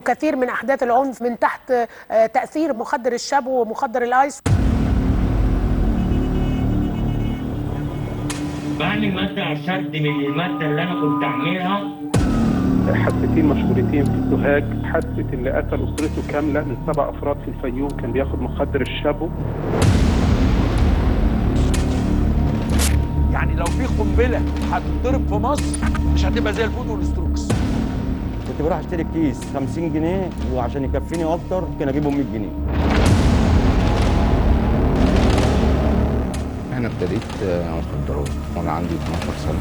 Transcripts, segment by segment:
كثير من احداث العنف من تحت آه، تاثير مخدر الشابو ومخدر الايس بعمل مادة أشد من المادة اللي أنا كنت أعملها حادثتين مشهورتين في سوهاج حادثة اللي قتل أسرته كاملة من سبع أفراد في الفيوم كان بياخد مخدر الشابو يعني لو في قنبله هتضرب في مصر مش هتبقى زي الفود والستروكس كنت بروح اشتري كيس 50 جنيه وعشان يكفيني اكتر كان اجيبه 100 جنيه انا ابتديت آه، مخدرات وانا عندي 12 سنه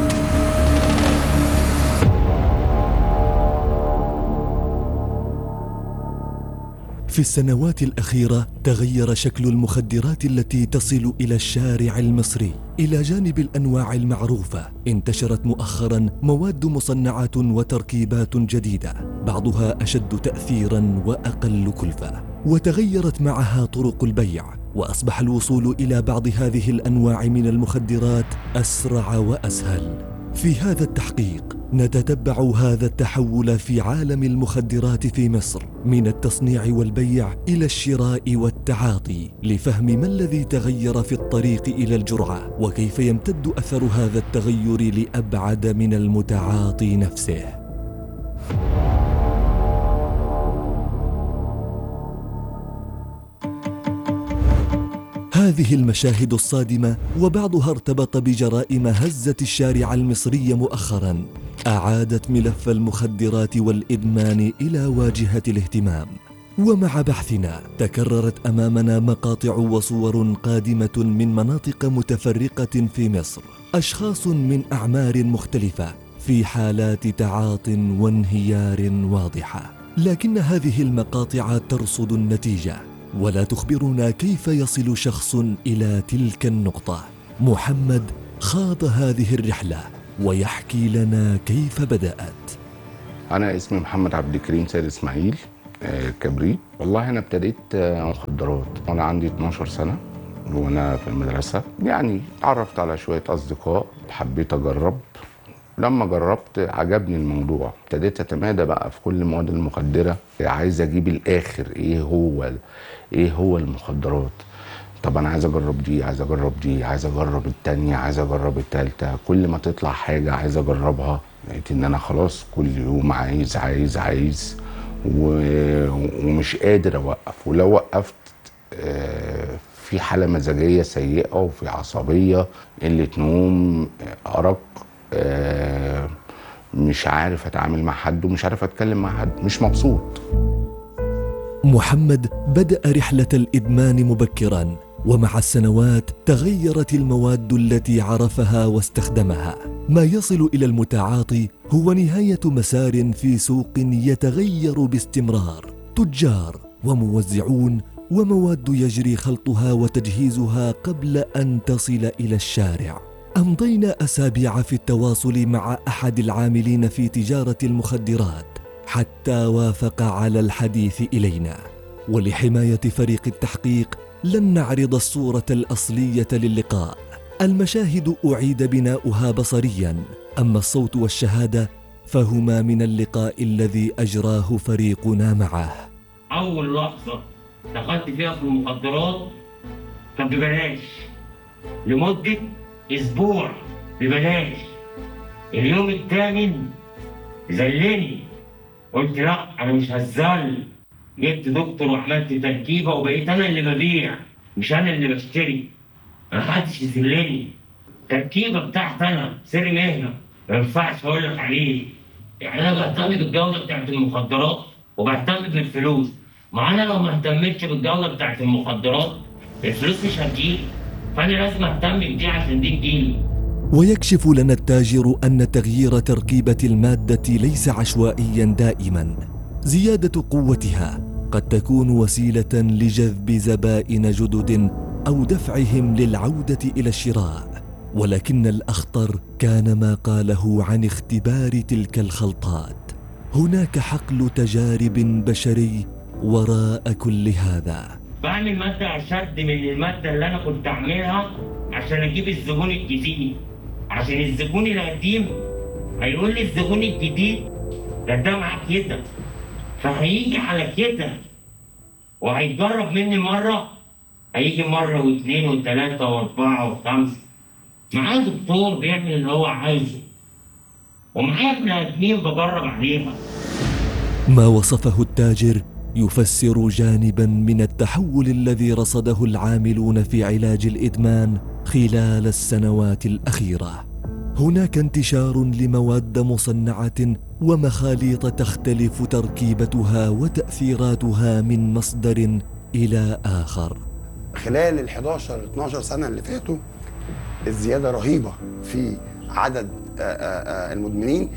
في السنوات الأخيرة تغير شكل المخدرات التي تصل إلى الشارع المصري إلى جانب الأنواع المعروفة انتشرت مؤخرا مواد مصنعة وتركيبات جديدة بعضها أشد تأثيرا وأقل كلفة وتغيرت معها طرق البيع وأصبح الوصول إلى بعض هذه الأنواع من المخدرات أسرع وأسهل في هذا التحقيق نتتبع هذا التحول في عالم المخدرات في مصر من التصنيع والبيع الى الشراء والتعاطي لفهم ما الذي تغير في الطريق الى الجرعه وكيف يمتد اثر هذا التغير لابعد من المتعاطي نفسه هذه المشاهد الصادمة وبعضها ارتبط بجرائم هزت الشارع المصري مؤخرا أعادت ملف المخدرات والإدمان إلى واجهة الاهتمام ومع بحثنا تكررت أمامنا مقاطع وصور قادمة من مناطق متفرقة في مصر أشخاص من أعمار مختلفة في حالات تعاط وانهيار واضحة لكن هذه المقاطع ترصد النتيجة ولا تخبرنا كيف يصل شخص الى تلك النقطه محمد خاض هذه الرحله ويحكي لنا كيف بدات انا اسمي محمد عبد الكريم سيد اسماعيل آه، كبريت والله انا ابتديت آه، مخدرات وانا عندي 12 سنه وانا في المدرسه يعني اتعرفت على شويه اصدقاء حبيت اجرب لما جربت عجبني الموضوع ابتديت اتمادى بقى في كل المواد المخدره عايز اجيب الاخر ايه هو ايه هو المخدرات طب انا عايز اجرب دي عايز اجرب دي عايز اجرب التانية عايز اجرب التالتة كل ما تطلع حاجة عايز اجربها لقيت ان انا خلاص كل يوم عايز عايز عايز و... ومش قادر اوقف ولو وقفت آه، في حالة مزاجية سيئة وفي عصبية قلة نوم آه، أرق آه، مش عارف اتعامل مع حد ومش عارف اتكلم مع حد مش مبسوط محمد بدا رحله الادمان مبكرا ومع السنوات تغيرت المواد التي عرفها واستخدمها ما يصل الى المتعاطي هو نهايه مسار في سوق يتغير باستمرار تجار وموزعون ومواد يجري خلطها وتجهيزها قبل ان تصل الى الشارع امضينا اسابيع في التواصل مع احد العاملين في تجاره المخدرات حتى وافق على الحديث الينا ولحمايه فريق التحقيق لن نعرض الصوره الاصليه للقاء المشاهد اعيد بناؤها بصريا اما الصوت والشهاده فهما من اللقاء الذي اجراه فريقنا معه أول لحظة دخلت فيها في المخدرات كان ببلاش لمدة أسبوع ببلاش اليوم الثامن زلني قلت لا أنا مش هزل جبت دكتور وعملت تركيبة وبقيت أنا اللي ببيع مش أنا اللي بشتري ما حدش يذلني تركيبة بتاعت أنا سر مهنة ما ينفعش أقول لك عليه يعني أنا بهتم بالجودة بتاعت المخدرات وبهتم بالفلوس ما أنا لو ما اهتمتش بالجودة بتاعت المخدرات الفلوس مش هتجيلي فأنا لازم أهتم بدي عشان دي تجيلي ويكشف لنا التاجر ان تغيير تركيبه الماده ليس عشوائيا دائما زياده قوتها قد تكون وسيله لجذب زبائن جدد او دفعهم للعوده الى الشراء ولكن الاخطر كان ما قاله عن اختبار تلك الخلطات هناك حقل تجارب بشري وراء كل هذا بعمل مادة أشد من المادة اللي أنا كنت أعملها عشان أجيب الزبون الجديد عشان الزبون القديم هيقول لي الزبون الجديد ده ده معاه كده فهيجي على كده وهيجرب مني مرة هيجي مرة واثنين وثلاثة وأربعة وخمسة معاه دكتور بيعمل اللي هو عايزه ومعايا بني آدمين بجرب عليها ما وصفه التاجر يفسر جانبا من التحول الذي رصده العاملون في علاج الادمان خلال السنوات الاخيره هناك انتشار لمواد مصنعه ومخاليط تختلف تركيبتها وتاثيراتها من مصدر الى اخر خلال ال 11 12 سنه اللي فاتوا الزياده رهيبه في عدد آه، آه، آه، المدمنين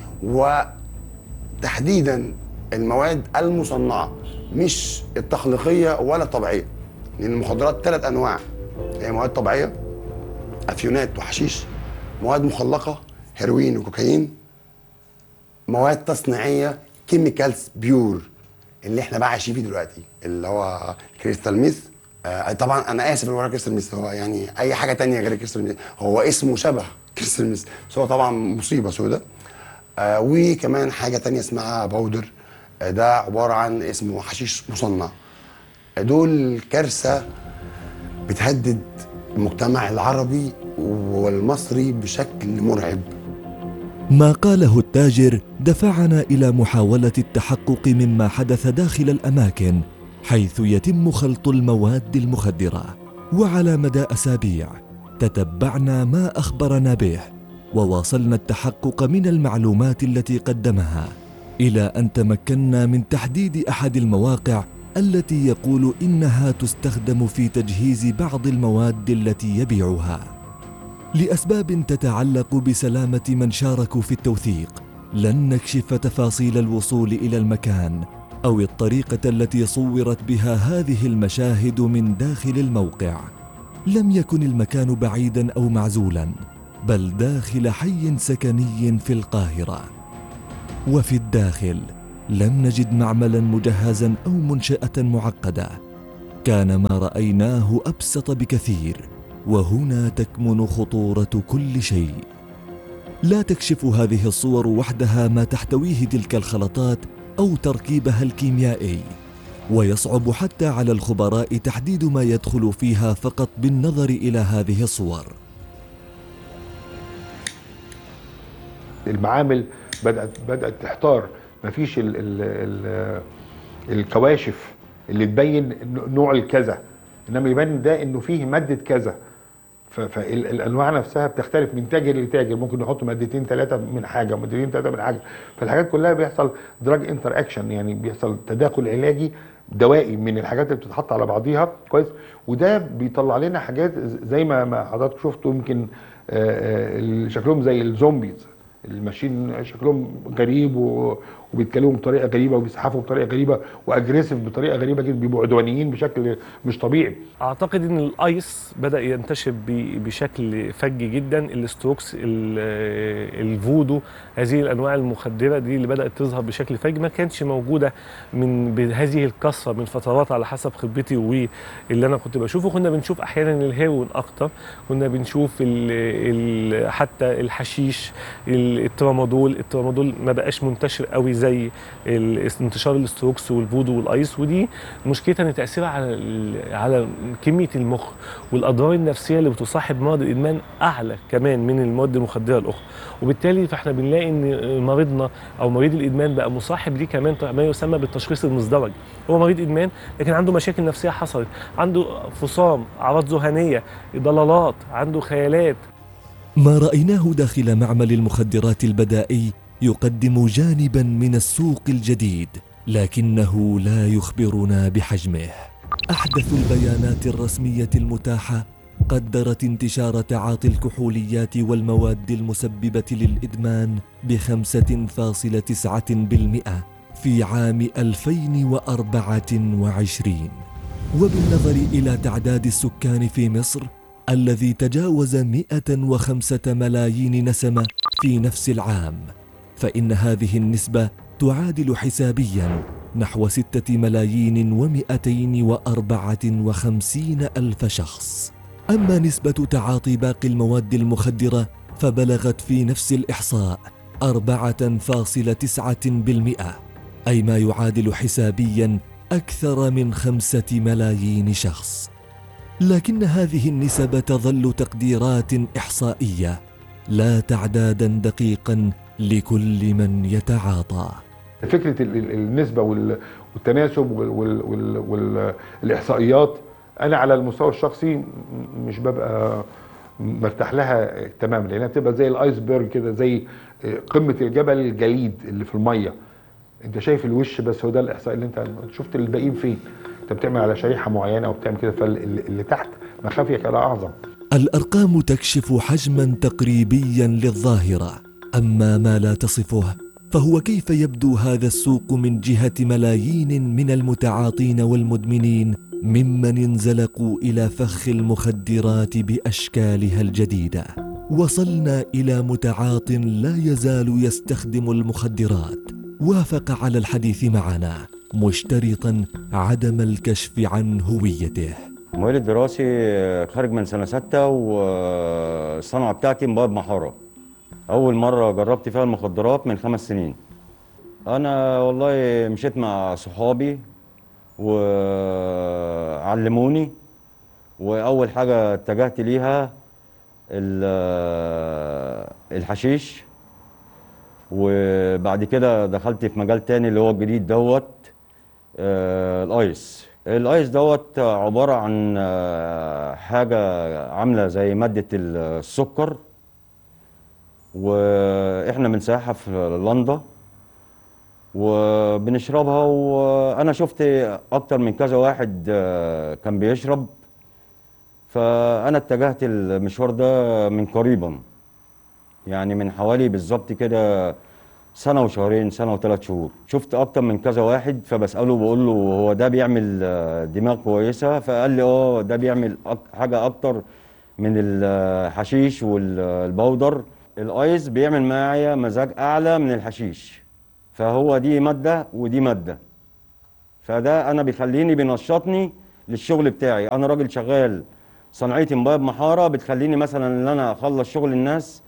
وتحديدا المواد المصنعه مش التخليقيه ولا الطبيعيه لان المخدرات ثلاث انواع هي مواد طبيعيه افيونات وحشيش مواد مخلقه هيروين وكوكايين مواد تصنيعيه كيميكالز بيور اللي احنا بقى عايشين فيه دلوقتي اللي هو كريستال ميث آه طبعا انا اسف ان هو كريستال ميث هو يعني اي حاجه تانية غير كريستال ميث هو اسمه شبه كريستال ميث بس هو طبعا مصيبه سوداء آه وكمان حاجه تانية اسمها باودر آه ده عباره عن اسمه حشيش مصنع آه دول كارثه بتهدد المجتمع العربي والمصري بشكل مرعب ما قاله التاجر دفعنا الى محاوله التحقق مما حدث داخل الاماكن حيث يتم خلط المواد المخدره وعلى مدى اسابيع تتبعنا ما اخبرنا به وواصلنا التحقق من المعلومات التي قدمها الى ان تمكنا من تحديد احد المواقع التي يقول انها تستخدم في تجهيز بعض المواد التي يبيعها لاسباب تتعلق بسلامه من شاركوا في التوثيق لن نكشف تفاصيل الوصول الى المكان او الطريقه التي صورت بها هذه المشاهد من داخل الموقع لم يكن المكان بعيدا او معزولا بل داخل حي سكني في القاهره وفي الداخل لم نجد معملا مجهزا او منشاه معقده كان ما رايناه ابسط بكثير وهنا تكمن خطوره كل شيء لا تكشف هذه الصور وحدها ما تحتويه تلك الخلطات او تركيبها الكيميائي ويصعب حتى على الخبراء تحديد ما يدخل فيها فقط بالنظر الى هذه الصور المعامل بدات بدات تحتار مفيش ال ال ال الكواشف اللي تبين نوع الكذا انما يبان ده انه فيه ماده كذا فالانواع نفسها بتختلف من تاجر لتاجر ممكن نحط مادتين ثلاثه من حاجه مادتين ثلاثه من حاجه فالحاجات كلها بيحصل دراج انتر اكشن يعني بيحصل تداخل علاجي دوائي من الحاجات اللي بتتحط على بعضيها كويس وده بيطلع لنا حاجات زي ما ما حضرتك شفتوا يمكن آه، آه، شكلهم زي الزومبيز الماشيين شكلهم غريب و- وبيتكلموا بطريقه غريبه وبيزحفوا بطريقه غريبه واجريسيف بطريقه غريبه جدا بيبقوا عدوانيين بشكل مش طبيعي اعتقد ان الايس بدا ينتشر ب- بشكل فج جدا الستروكس ال- الفودو هذه الانواع المخدره دي اللي بدات تظهر بشكل فج ما كانتش موجوده من بهذه الكثره من فترات على حسب خبرتي واللي انا كنت بشوفه كنا بنشوف احيانا الهيروين اكتر كنا بنشوف ال ال حتى الحشيش ال- الترامادول الترامادول ما بقاش منتشر قوي زي ال- انتشار الستروكس والفودو والايس ودي مشكلتها ان تاثيرها على ال- على كميه المخ والاضرار النفسيه اللي بتصاحب مرض الادمان اعلى كمان من المواد المخدره الاخرى وبالتالي فاحنا بنلاقي ان مريضنا او مريض الادمان بقى مصاحب ليه كمان ما يسمى بالتشخيص المزدوج هو مريض ادمان لكن عنده مشاكل نفسيه حصلت عنده فصام اعراض ذهانيه ضلالات عنده خيالات ما رايناه داخل معمل المخدرات البدائي يقدم جانبا من السوق الجديد لكنه لا يخبرنا بحجمه احدث البيانات الرسميه المتاحه قدرت انتشار تعاطي الكحوليات والمواد المسببه للادمان بخمسه فاصله تسعه بالمئه في عام 2024 وبالنظر إلى تعداد السكان في مصر الذي تجاوز 105 ملايين نسمة في نفس العام فإن هذه النسبة تعادل حسابيا نحو ستة ملايين ومئتين وأربعة وخمسين ألف شخص أما نسبة تعاطي باقي المواد المخدرة فبلغت في نفس الإحصاء أربعة فاصلة تسعة بالمئة أي ما يعادل حسابيا أكثر من خمسة ملايين شخص لكن هذه النسب تظل تقديرات إحصائية لا تعدادا دقيقا لكل من يتعاطى فكره ال- ال- النسبه وال- والتناسب والاحصائيات انا على المستوى الشخصي م- مش ببقى مرتاح لها تماما لانها بتبقى زي الايسبرج كده زي قمه الجبل الجليد اللي في الميه انت شايف الوش بس هو ده الاحصاء اللي انت شفت الباقيين فين انت بتعمل على شريحه معينه او بتعمل كده فاللي تحت مخافيك على اعظم الأرقام تكشف حجما تقريبيا للظاهرة أما ما لا تصفه فهو كيف يبدو هذا السوق من جهة ملايين من المتعاطين والمدمنين ممن انزلقوا إلى فخ المخدرات بأشكالها الجديدة وصلنا إلى متعاط لا يزال يستخدم المخدرات وافق على الحديث معنا مشترطا عدم الكشف عن هويته مؤهل الدراسي خارج من سنة ستة والصنعة بتاعتي مباب محارة أول مرة جربت فيها المخدرات من خمس سنين أنا والله مشيت مع صحابي وعلموني وأول حاجة اتجهت ليها ال- الحشيش وبعد كده دخلت في مجال تاني اللي هو الجديد دوت آه، الايس الايس دوت عباره عن آه، حاجه عامله زي ماده السكر واحنا بنسيحها في لندا وبنشربها وانا شفت اكتر من كذا واحد آه، كان بيشرب فانا اتجهت المشوار ده من قريبا يعني من حوالي بالظبط كده سنة وشهرين سنة وثلاث شهور شفت أكتر من كذا واحد فبسأله بقول له هو ده بيعمل آه، دماغ كويسة فقال لي اه ده بيعمل أك- حاجة أكتر من الحشيش والبودر الأيس بيعمل معايا مزاج أعلى من الحشيش فهو دي مادة ودي مادة فده أنا بيخليني بينشطني للشغل بتاعي أنا راجل شغال صنعتي مباب محارة بتخليني مثلا إن أنا أخلص شغل الناس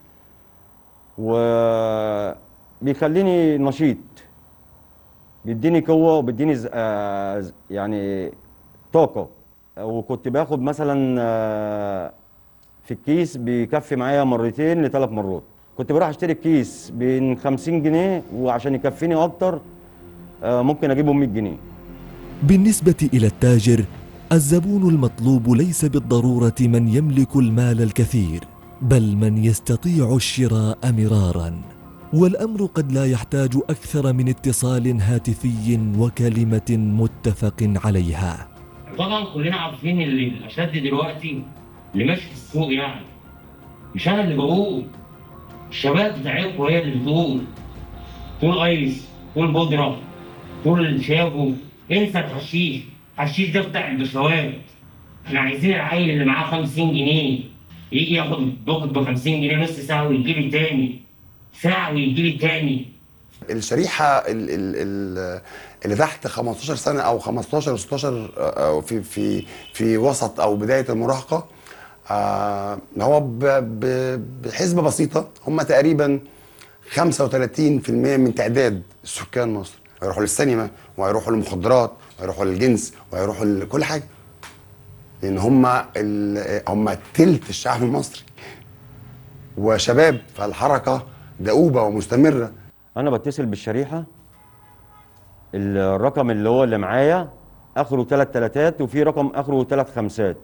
وبيخليني نشيط بيديني قوة وبيديني ز- آه، ز- يعني طاقة وكنت باخد مثلا آه، في الكيس بيكفي معايا مرتين لثلاث مرات كنت بروح اشتري الكيس ب 50 جنيه وعشان يكفيني اكتر آه، ممكن اجيبه 100 جنيه بالنسبة إلى التاجر الزبون المطلوب ليس بالضرورة من يملك المال الكثير بل من يستطيع الشراء مرارا والأمر قد لا يحتاج أكثر من اتصال هاتفي وكلمة متفق عليها طبعا كلنا عارفين اللي الاشد دلوقتي اللي ماشي في السوق يعني مش انا اللي بقول الشباب بتاعتكم هي اللي بتقول طول ايس طول بودره طول شابو انسى الحشيش الحشيش ده بتاع البشوات احنا عايزين العيل اللي معاه 50 جنيه يجي ياخد باخد ب 50 جنيه نص ساعه ويجي لي تاني ساعه ويجي لي تاني الشريحه ال ال ال اللي تحت 15 سنه او 15 16 أو في في في وسط او بدايه المراهقه آه هو ب- ب- بحسبه بسيطه هم تقريبا 35% من تعداد سكان مصر هيروحوا للسينما وهيروحوا للمخدرات وهيروحوا للجنس وهيروحوا لكل حاجه لان هم ال- هم تلت الشعب المصري وشباب فالحركه دؤوبه ومستمره انا بتصل بالشريحه الرقم اللي هو اللي معايا اخره ثلاث تلاتات وفي رقم اخره ثلاث خمسات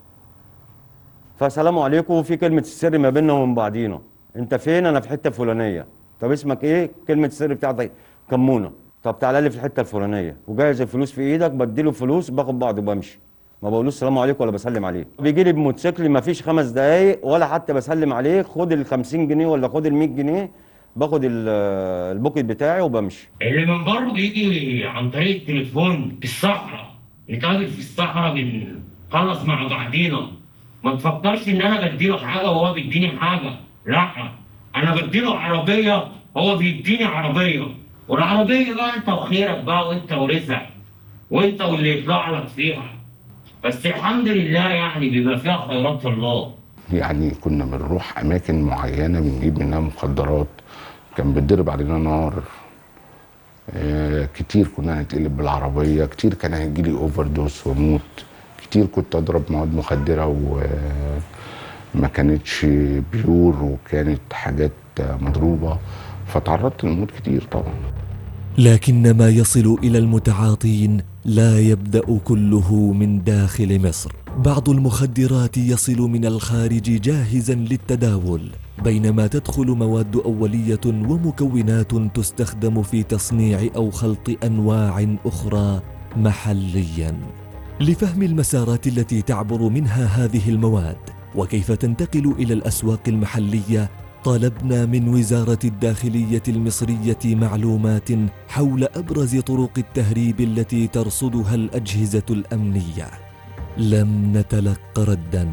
فسلام عليكم في كلمه السر ما بيننا وبين بعضينا انت فين انا في حته فلانيه طب اسمك ايه كلمه السر بتاعتك كمونه طب تعالى لي في الحته الفلانيه وجهز الفلوس في ايدك بديله فلوس باخد بعض وبمشي ما بقولوش السلام عليكم ولا بسلم عليه بيجي لي بموتوسيكل ما فيش خمس دقايق ولا حتى بسلم عليه خد ال 50 جنيه ولا خد ال 100 جنيه باخد ال- البوكيت بتاعي وبمشي اللي من بره بيجي عن طريق التليفون في الصحراء نتقابل في الصحراء بنخلص مع بعضينا ما تفكرش ان انا بديله حاجه وهو بيديني حاجه لا انا بديله عربيه هو بيديني عربيه والعربيه بقى انت وخيرك بقى وانت ورزقك وانت واللي يطلع لك فيها بس الحمد لله يعني بيبقى فيها خيرات الله يعني كنا بنروح اماكن معينه بنجيب منها مخدرات كان بيتضرب علينا نار آه، كتير كنا هنتقلب بالعربيه كتير كان هيجيلي اوفر دوس واموت كتير كنت اضرب مواد مخدره وما كانتش بيور وكانت حاجات مضروبه فتعرضت للموت كتير طبعا لكن ما يصل الى المتعاطين لا يبدا كله من داخل مصر بعض المخدرات يصل من الخارج جاهزا للتداول بينما تدخل مواد اوليه ومكونات تستخدم في تصنيع او خلط انواع اخرى محليا لفهم المسارات التي تعبر منها هذه المواد وكيف تنتقل الى الاسواق المحليه طالبنا من وزاره الداخليه المصريه معلومات حول ابرز طرق التهريب التي ترصدها الاجهزه الامنيه لم نتلق ردا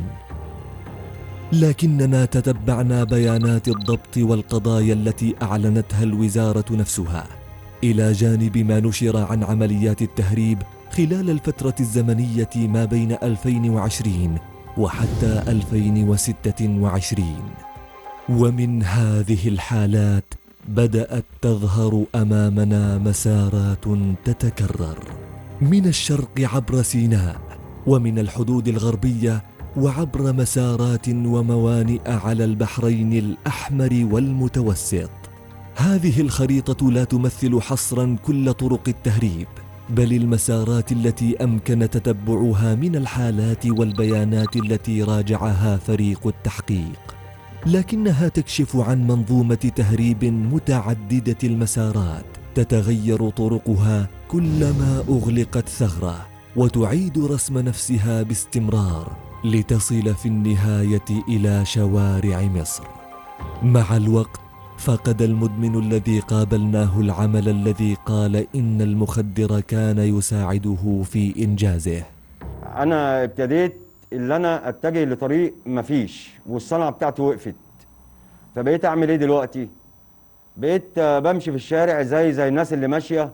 لكننا تتبعنا بيانات الضبط والقضايا التي اعلنتها الوزاره نفسها الى جانب ما نشر عن عمليات التهريب خلال الفتره الزمنيه ما بين 2020 وحتى 2026 ومن هذه الحالات بدات تظهر امامنا مسارات تتكرر من الشرق عبر سيناء ومن الحدود الغربيه وعبر مسارات وموانئ على البحرين الاحمر والمتوسط هذه الخريطه لا تمثل حصرا كل طرق التهريب بل المسارات التي امكن تتبعها من الحالات والبيانات التي راجعها فريق التحقيق لكنها تكشف عن منظومه تهريب متعدده المسارات تتغير طرقها كلما اغلقت ثغره وتعيد رسم نفسها باستمرار لتصل في النهايه الى شوارع مصر مع الوقت فقد المدمن الذي قابلناه العمل الذي قال ان المخدر كان يساعده في انجازه انا ابتديت اللي انا اتجه لطريق مفيش والصنعه بتاعتي وقفت فبقيت اعمل ايه دلوقتي بقيت آه، بمشي في الشارع زي زي الناس اللي ماشيه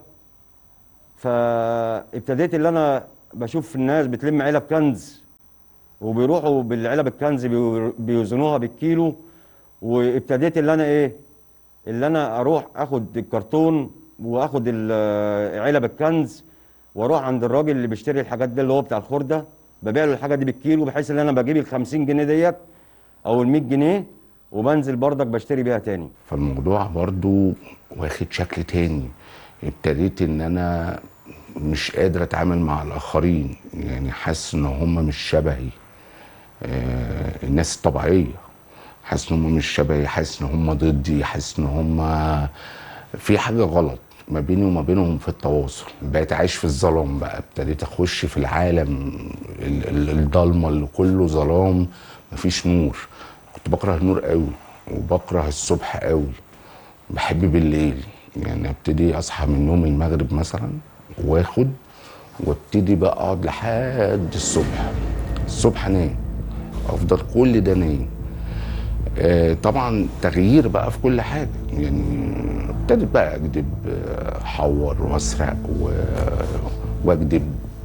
فابتديت اللي انا بشوف الناس بتلم علب كنز وبيروحوا بالعلب الكنز بيو- بيوزنوها بالكيلو وابتديت اللي انا ايه اللي انا اروح اخد الكرتون واخد ال- علب الكنز واروح عند الراجل اللي بيشتري الحاجات دي اللي هو بتاع الخرده ببيع له الحاجه دي بالكيلو بحيث ان انا بجيب ال 50 جنيه ديت او ال 100 جنيه وبنزل بردك بشتري بيها تاني فالموضوع برضو واخد شكل تاني ابتديت ان انا مش قادر اتعامل مع الاخرين يعني حاسس ان هم مش شبهي آه الناس الطبيعيه حاسس ان هم مش شبهي حاسس ان هم ضدي حاسس ان هم في حاجه غلط ما بيني وما بينهم في التواصل بقيت عايش في الظلام بقى ابتديت اخش في العالم ال- ال- الضلمه اللي كله ظلام مفيش نور كنت بكره النور قوي وبكره الصبح قوي بحب بالليل يعني ابتدي اصحى من النوم المغرب مثلا واخد وابتدي بقى اقعد لحد الصبح الصبح انام افضل كل ده نايم آه، طبعا تغيير بقى في كل حاجه يعني ابتديت بقى اكذب آه، احور واسرق و- واكذب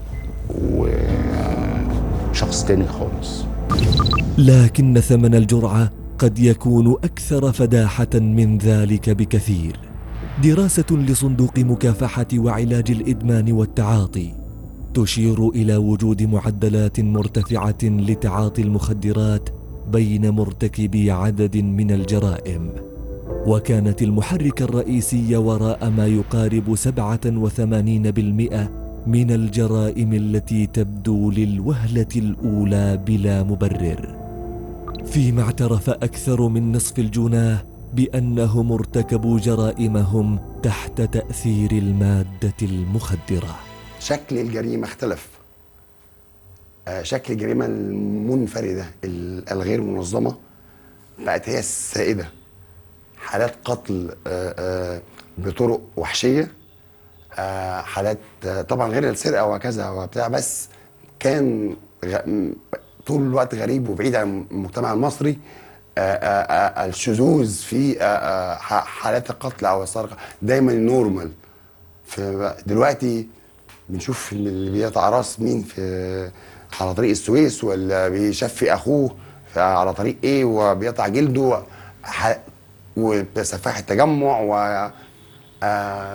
وشخص تاني خالص لكن ثمن الجرعه قد يكون اكثر فداحه من ذلك بكثير دراسه لصندوق مكافحه وعلاج الادمان والتعاطي تشير الى وجود معدلات مرتفعه لتعاطي المخدرات بين مرتكبي عدد من الجرائم وكانت المحرك الرئيسي وراء ما يقارب 87% من الجرائم التي تبدو للوهله الاولى بلا مبرر فيما اعترف اكثر من نصف الجناه بانهم ارتكبوا جرائمهم تحت تاثير الماده المخدره شكل الجريمه اختلف آه، شكل الجريمه المنفرده ال- الغير منظمه بقت هي السائده حالات قتل آه، آه، بطرق وحشيه آه، حالات آه، طبعا غير السرقه وكذا وبتاع بس كان غ- م- طول الوقت غريب وبعيد عن المجتمع المصري آه، آه، آه، الشذوذ في آه، آه، ح- حالات القتل او السرقه دايما نورمال دلوقتي بنشوف إن اللي بيقطع راس مين في على طريق السويس ولا بيشفي اخوه في- على طريق ايه وبيقطع جلده ح- وسفاح التجمع و آه،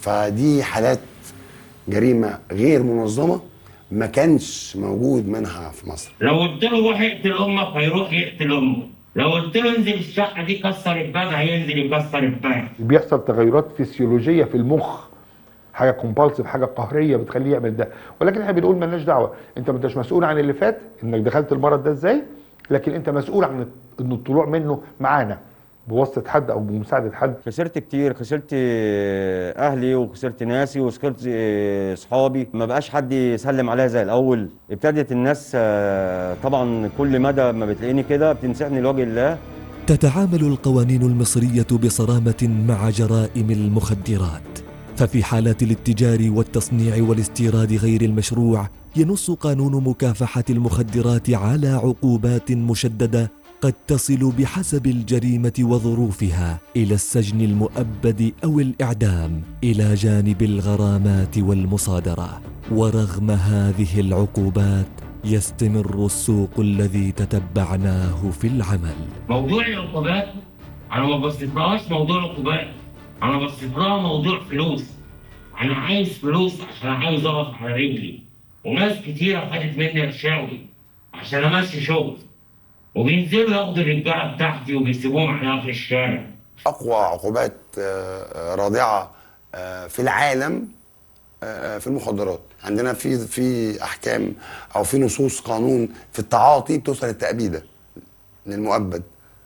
فدي حالات جريمه غير منظمه ما كانش موجود منها في مصر لو قلت له روح اقتل امك هيروح يقتل امه لو قلت له انزل الشقه دي كسر الباب هينزل يكسر الباب بيحصل تغيرات فسيولوجيه في المخ حاجه كومبالسيف حاجه قهريه بتخليه يعمل ده ولكن احنا بنقول مالناش دعوه انت ما انتش مسؤول عن اللي فات انك دخلت المرض ده ازاي لكن انت مسؤول عن ان الطلوع منه معانا بواسطه حد او بمساعده حد خسرت كتير خسرت اهلي وخسرت ناسي وخسرت اصحابي ما بقاش حد يسلم عليا زي الاول ابتدت الناس آه، طبعا كل مدى ما بتلاقيني كده بتنسحني لوجه الله تتعامل القوانين المصرية بصرامة مع جرائم المخدرات ففي حالات الاتجار والتصنيع والاستيراد غير المشروع ينص قانون مكافحة المخدرات على عقوبات مشددة قد تصل بحسب الجريمة وظروفها إلى السجن المؤبد أو الإعدام إلى جانب الغرامات والمصادرة ورغم هذه العقوبات يستمر السوق الذي تتبعناه في العمل موضوع العقوبات انا ما بصيتلهاش موضوع عقوبات انا بصيت لها موضوع فلوس انا عايز فلوس عشان عايز اقف على رجلي وناس كتيرة خدت مني رشاوي عشان امشي شغل وبينزلوا ياخدوا الرجاله بتاعتي وبيسيبوهم عليها في الشارع اقوى عقوبات آه، آه، رادعه آه، في العالم آه، في المخدرات عندنا في في احكام او في نصوص قانون في التعاطي بتوصل للتأبيده للمؤبد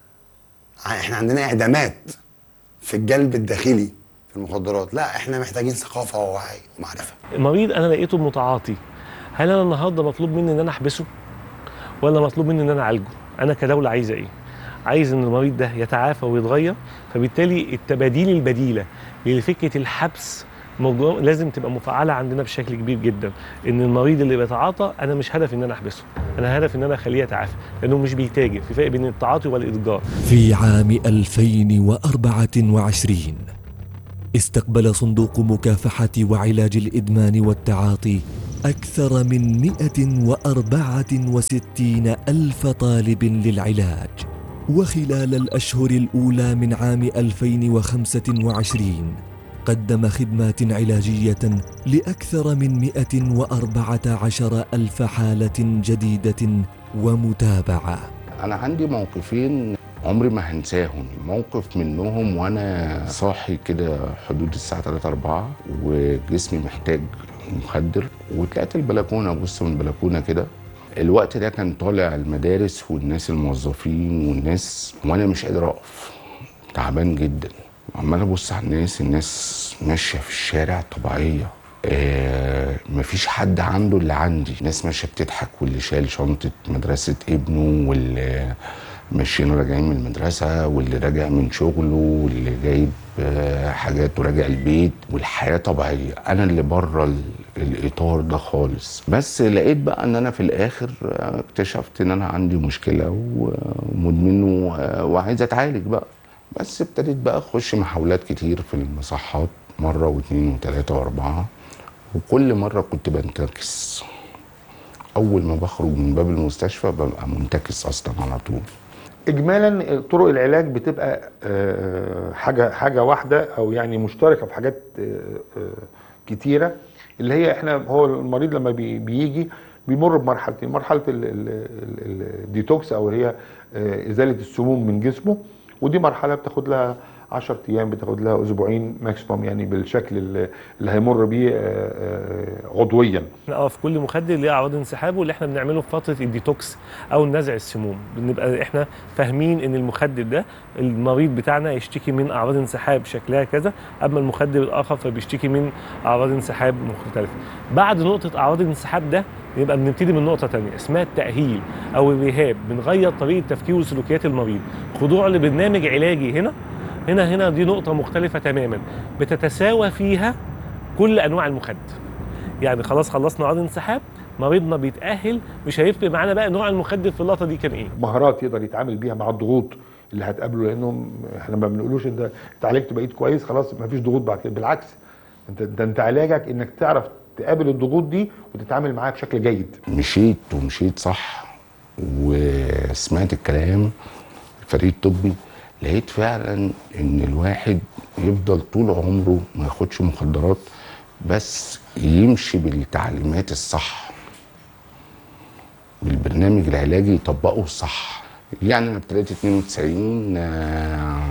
ع- احنا عندنا اعدامات في الجلب الداخلي في المخدرات لا احنا محتاجين ثقافه ووعي ومعرفه المريض انا لقيته متعاطي هل انا النهارده مطلوب مني ان انا احبسه ولا مطلوب مني ان انا اعالجه انا كدوله عايزه ايه عايز ان المريض ده يتعافى ويتغير فبالتالي التباديل البديله لفكره الحبس موجو- لازم تبقى مفعله عندنا بشكل كبير جدا ان المريض اللي بيتعاطى انا مش هدفي ان انا احبسه انا هدفي ان انا اخليه يتعافى لانه مش بيتاجر في فرق بين التعاطي والاتجار في عام 2024 استقبل صندوق مكافحة وعلاج الإدمان والتعاطي أكثر من 164 ألف طالب للعلاج وخلال الأشهر الأولى من عام 2025 قدم خدمات علاجية لأكثر من 114 ألف حالة جديدة ومتابعة انا عندي موقفين عمري ما هنساهم موقف منهم وانا صاحي كده حدود الساعه 3 4 وجسمي محتاج مخدر وطلعت البلكونه ابص من البلكونه كده الوقت ده كان طالع المدارس والناس الموظفين والناس وانا مش قادر اقف تعبان جدا عمال ابص على الناس الناس ماشيه في الشارع طبيعيه آه مفيش حد عنده اللي عندي ناس ماشيه بتضحك واللي شايل شنطه مدرسه ابنه واللي ماشيين راجعين من المدرسه واللي راجع من شغله واللي جايب آه حاجات وراجع البيت والحياه طبيعيه انا اللي بره ال- الاطار ده خالص بس لقيت بقى ان انا في الاخر آه، اكتشفت ان انا عندي مشكله ومدمن و- وعايز اتعالج بقى بس ابتديت بقى اخش محاولات كتير في المصحات مره واثنين وثلاثه واربعه وكل مره كنت بنتكس اول ما بخرج من باب المستشفى ببقى منتكس اصلا على طول اجمالا طرق العلاج بتبقى آه، حاجه حاجه واحده او يعني مشتركه في حاجات آه، آه، كتيره اللي هي احنا هو المريض لما بي- بيجي بيمر بمرحلتين مرحله ال- ال- ال- الديتوكس او اللي هي آه، ازاله السموم من جسمه ودي مرحله بتاخد لها 10 ايام بتاخد لها اسبوعين ماكسيموم يعني بالشكل اللي اللي هيمر بيه آه، آه، عضويا اه في كل مخدر ليه اعراض انسحاب واللي احنا بنعمله في فتره الديتوكس او نزع السموم بنبقى احنا فاهمين ان المخدر ده المريض بتاعنا يشتكي من اعراض انسحاب شكلها كذا اما المخدر الاخر فبيشتكي من اعراض انسحاب مختلفه بعد نقطه اعراض الانسحاب ده يبقى بنبتدي من نقطه تانية اسمها التاهيل او الرهاب بنغير طريقه تفكير وسلوكيات المريض خضوع لبرنامج علاجي هنا هنا هنا دي نقطه مختلفه تماما بتتساوى فيها كل انواع المخدر يعني خلاص خلصنا عرض انسحاب مريضنا بيتاهل مش هيفرق معانا بقى نوع المخدر في اللقطه دي كان ايه مهارات يقدر يتعامل بيها مع الضغوط اللي هتقابله لانهم احنا ما بنقولوش انت اتعالجت بقيت كويس خلاص ما فيش ضغوط بعد كده بالعكس انت ده انت علاجك انك تعرف تقابل الضغوط دي وتتعامل معاها بشكل جيد مشيت ومشيت صح وسمعت الكلام الفريق الطبي لقيت فعلا ان الواحد يفضل طول عمره ما ياخدش مخدرات بس يمشي بالتعليمات الصح بالبرنامج العلاجي يطبقه صح يعني انا ابتديت 92 آه،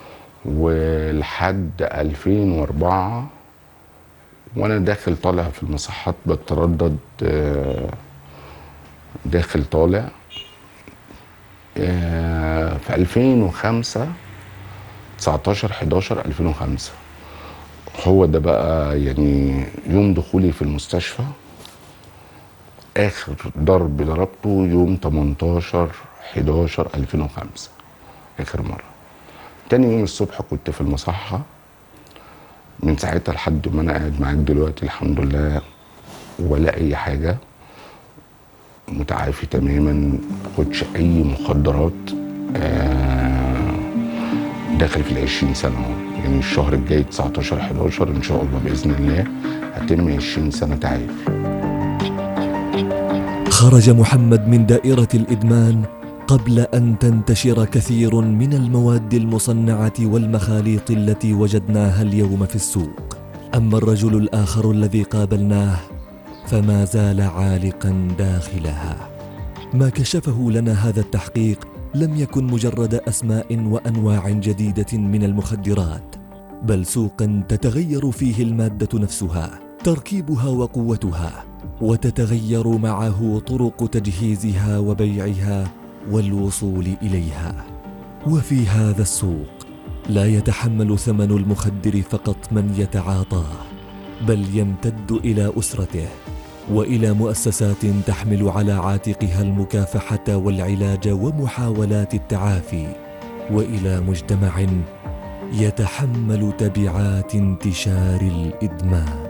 ولحد 2004 وانا داخل طالع في المصحات بتردد آه، داخل طالع آه، في 2005 19 11 2005 هو ده بقى يعني يوم دخولي في المستشفى اخر ضرب ضربته يوم 18 11 2005 اخر مره تاني يوم الصبح كنت في المصحه من ساعتها لحد ما انا قاعد معاك دلوقتي الحمد لله ولا اي حاجه متعافي تماما ما باخدش اي مخدرات آه داخل في العشرين سنه اهو يعني الشهر الجاي 19 11 ان شاء الله باذن الله هتم 20 سنه تعافي خرج محمد من دائرة الإدمان قبل أن تنتشر كثير من المواد المصنعة والمخاليط التي وجدناها اليوم في السوق. أما الرجل الآخر الذي قابلناه فما زال عالقا داخلها. ما كشفه لنا هذا التحقيق لم يكن مجرد أسماء وأنواع جديدة من المخدرات، بل سوقا تتغير فيه المادة نفسها، تركيبها وقوتها. وتتغير معه طرق تجهيزها وبيعها والوصول اليها وفي هذا السوق لا يتحمل ثمن المخدر فقط من يتعاطاه بل يمتد الى اسرته والى مؤسسات تحمل على عاتقها المكافحه والعلاج ومحاولات التعافي والى مجتمع يتحمل تبعات انتشار الادمان